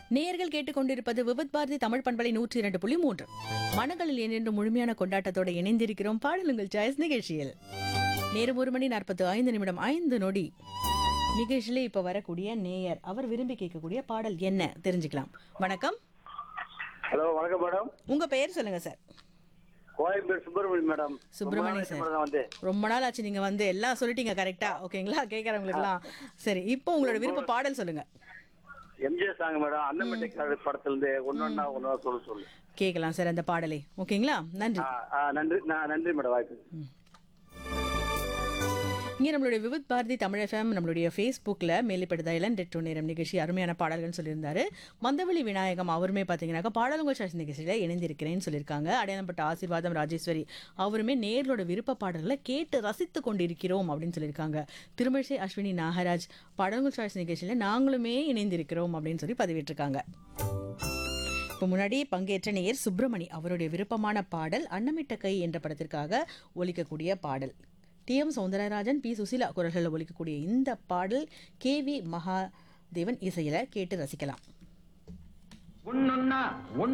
நேயர்கள் கேட்டுக்கொண்டிருப்பது விபத் பாரதி தமிழ் பண்பலை நூற்றி இரண்டு புள்ளி மூன்று மனங்களில் என்று முழுமையான கொண்டாட்டத்தோடு இணைந்திருக்கிறோம் பாடலுங்கள் சாய்ஸ் நிகழ்ச்சியில் நேரம் ஒரு மணி நாற்பத்து ஐந்து நிமிடம் ஐந்து நொடி நிகழ்ச்சியில இப்ப வரக்கூடிய நேயர் அவர் விரும்பி கேட்கக்கூடிய பாடல் என்ன தெரிஞ்சுக்கலாம் வணக்கம் ஹலோ வணக்கம் மேடம் உங்க பெயர் சொல்லுங்க சார் கோயம்பேடு சுப்பிரமணியம் மேடம் சுப்பிரமணியம் ரொம்ப சார். நாளைக்கு வந்து ரொம்ப நாள் ஆச்சு நீங்க வந்து எல்லாம் சொல்லிட்டீங்க கரெக்டா ஓகேங்களா கேட்கறவங்களுக்குலாம் சரி இப்போ உங்களோட விருப்ப பாடல் சொல்லுங்க எம்ஜிஆர் சாங் மேடம் அன்னமெட்டிக் படத்துல இருந்து ஒன்னொன்னா ஒன்னா சொல்ல சொல்லு கேட்கலாம் சார் அந்த பாடலை ஓகேங்களா நன்றி ஆ, ஆ, நன்றி நான் நன்றி மேடம் வாய்ப்பு இங்கே நம்மளுடைய விவித் பாரதி தமிழ் எஃப்எம் நம்மளுடைய ஃபேஸ்புக்கில் மேலிப்படுதா இளண்டெட்டு நேரம் நிகழ்ச்சி அருமையான பாடல்கள்னு சொல்லியிருந்தாரு மந்தவெளி விநாயகம் அவருமே பார்த்தீங்கன்னாக்கா பாடலுங்கள் சாய்ஸ் நிகழ்ச்சியில் இணைந்திருக்கிறேன்னு சொல்லியிருக்காங்க அடையாளப்பட்ட ஆசீர்வாதம் ராஜேஸ்வரி அவருமே நேர்களோட விருப்ப பாடல்களை கேட்டு ரசித்து கொண்டிருக்கிறோம் அப்படின்னு சொல்லியிருக்காங்க திருமிழிசை அஸ்வினி நாகராஜ் பாடலுங்கள் சாய்ஸ் நிகழ்ச்சியில் நாங்களுமே இணைந்திருக்கிறோம் அப்படின்னு சொல்லி பதிவிட்டிருக்காங்க இப்போ முன்னாடி பங்கேற்ற நேயர் சுப்பிரமணி அவருடைய விருப்பமான பாடல் அன்னமிட்ட கை என்ற படத்திற்காக ஒலிக்கக்கூடிய பாடல் T M Soundararajan P Susheela குரல்களில் ஒலிக்கக்கூடிய இந்த பாடல் கே வி மகாதேவன் இசையில கேட்டு ரசிக்கலாம் ஒன்னொன்னா